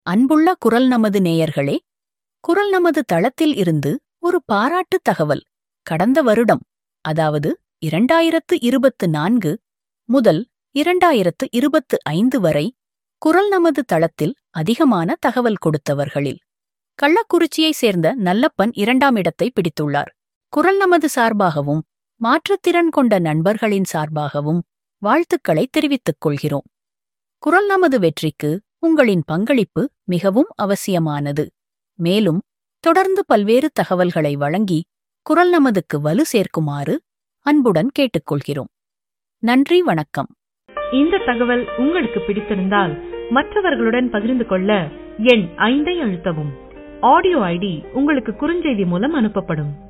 அன்புள்ள குரல் நமது நேயர்களே குரல் நமது தளத்தில் இருந்து ஒரு பாராட்டு தகவல் கடந்த வருடம் அதாவது இரண்டாயிரத்து இருபத்து நான்கு முதல் இரண்டாயிரத்து இருபத்து ஐந்து வரை குரல் நமது தளத்தில் அதிகமான தகவல் கொடுத்தவர்களில் கள்ளக்குறிச்சியைச் சேர்ந்த நல்லப்பன் இரண்டாம் இடத்தை பிடித்துள்ளார் குரல் நமது சார்பாகவும் மாற்றுத்திறன் கொண்ட நண்பர்களின் சார்பாகவும் வாழ்த்துக்களை தெரிவித்துக் கொள்கிறோம் குரல் நமது வெற்றிக்கு உங்களின் பங்களிப்பு மிகவும் அவசியமானது மேலும் தொடர்ந்து பல்வேறு தகவல்களை வழங்கி குரல் நமதுக்கு வலு சேர்க்குமாறு அன்புடன் கேட்டுக்கொள்கிறோம் நன்றி வணக்கம் இந்த தகவல் உங்களுக்கு பிடித்திருந்தால் மற்றவர்களுடன் பகிர்ந்து கொள்ள எண் ஐந்தை அழுத்தவும் ஆடியோ ஐடி உங்களுக்கு குறுஞ்செய்தி மூலம் அனுப்பப்படும்